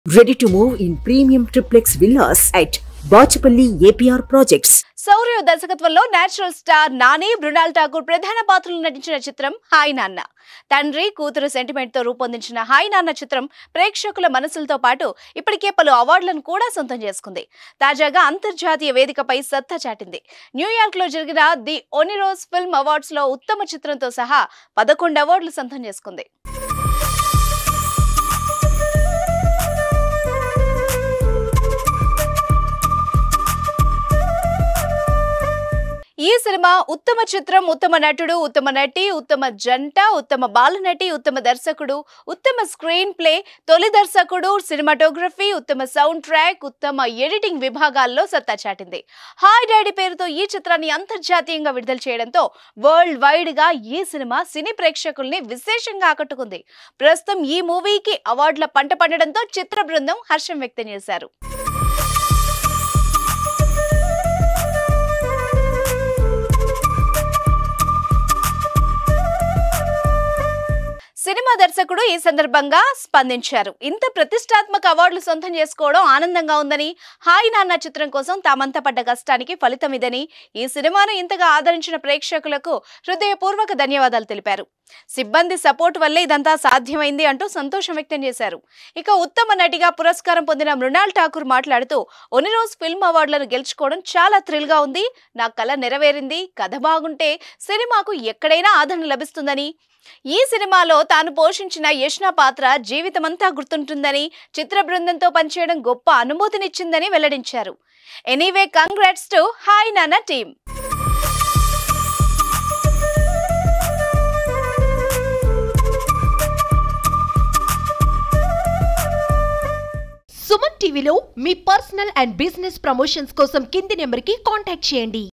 Ready to move in premium triplex villas at Bachapalli APR Projects. Shourya దర్శకత్వంలో natural star Nani Mrunal Thakur ప్రధాన పాత్రలు నటించిన చిత్రం హాయ్ నాన్న తండ్రి కూతురు సెంటిమెంట్ తో రూపొందించిన హాయ్ నాన్న చిత్రం ప్రేక్షకుల మనసులతో పాటు ఇప్పటికే పలు అవార్డులను కూడా సొంతం చేసుకుంది తాజాగా అంతర్జాతీయ వేదికపై సత్తా చాటింది న్యూయార్క్ లో జరిగిన ది ఒనిరోస్ ఫిల్మ్ అవార్డ్స్ లో ఉత్తమ చిత్రంతో సహా పదకొండు అవార్డులు సొంతం చేసుకుంది ఈ సినిమా ఉత్తమ చిత్రం ఉత్తమ నటుడు ఉత్తమ నటి ఉత్తమ జంట ఉత్తమ బాలనటి ఉత్తమ దర్శకుడు ఉత్తమ స్క్రీన్ ప్లే తొలి దర్శకుడు సినిమాటోగ్రఫీ ఉత్తమ సౌండ్ ట్రాక్ ఉత్తమ ఎడిటింగ్ విభాగాల్లో సత్తా చాటింది హాయ్ డాడీ పేరుతో ఈ చిత్రాన్ని అంతర్జాతీయంగా విడుదల చేయడంతో వరల్డ్ వైడ్ గా ఈ సినిమా సినీ ప్రేక్షకుల్ని విశేషంగా ఆకట్టుకుంది ప్రస్తుతం ఈ మూవీకి అవార్డుల పంట పండడంతో చిత్ర బృందం హర్షం వ్యక్తం చేశారు సినిమా దర్శకుడు ఈ సందర్భంగా స్పందించారు ఇంత ప్రతిష్టాత్మక అవార్డులు సొంతం చేసుకోవడం ఆనందంగా ఉందని హాయ్ నాన్న చిత్రం కోసం తామంతా పడ్డ కష్టానికి ఫలితం ఇదని ఈ సినిమాను ఇంతగా ఆదరించిన ప్రేక్షకులకు హృదయపూర్వక ధన్యవాదాలు తెలిపారు సిబ్బంది సపోర్ట్ వల్లే ఇదంతా సాధ్యమైంది అంటూ సంతోషం వ్యక్తం చేశారు ఇక ఉత్తమ నటిగా పురస్కారం పొందిన మృణాల్ ఠాకూర్ మాట్లాడుతూ ఒనిరోజ్ ఫిల్మ్ అవార్డులను గెలుచుకోవడం చాలా థ్రిల్ గా ఉంది నా కళ నెరవేరింది కథ బాగుంటే సినిమాకు ఎక్కడైనా ఆదరణ లభిస్తుందని ఈ సినిమాలో తాను పోషించిన యష్ణ పాత్ర జీవితమంతా గుర్తుంటుందని చిత్ర బృందంతో పనిచేయడం గొప్ప అనుభూతినిచ్చిందని వెల్లడించారు anyway congrats to hi Nanna team Suman టీవీలో మీ పర్సనల్ అండ్ బిజినెస్ ప్రమోషన్స్ కోసం కింది నెంబర్కి కాంటాక్ట్ చేయండి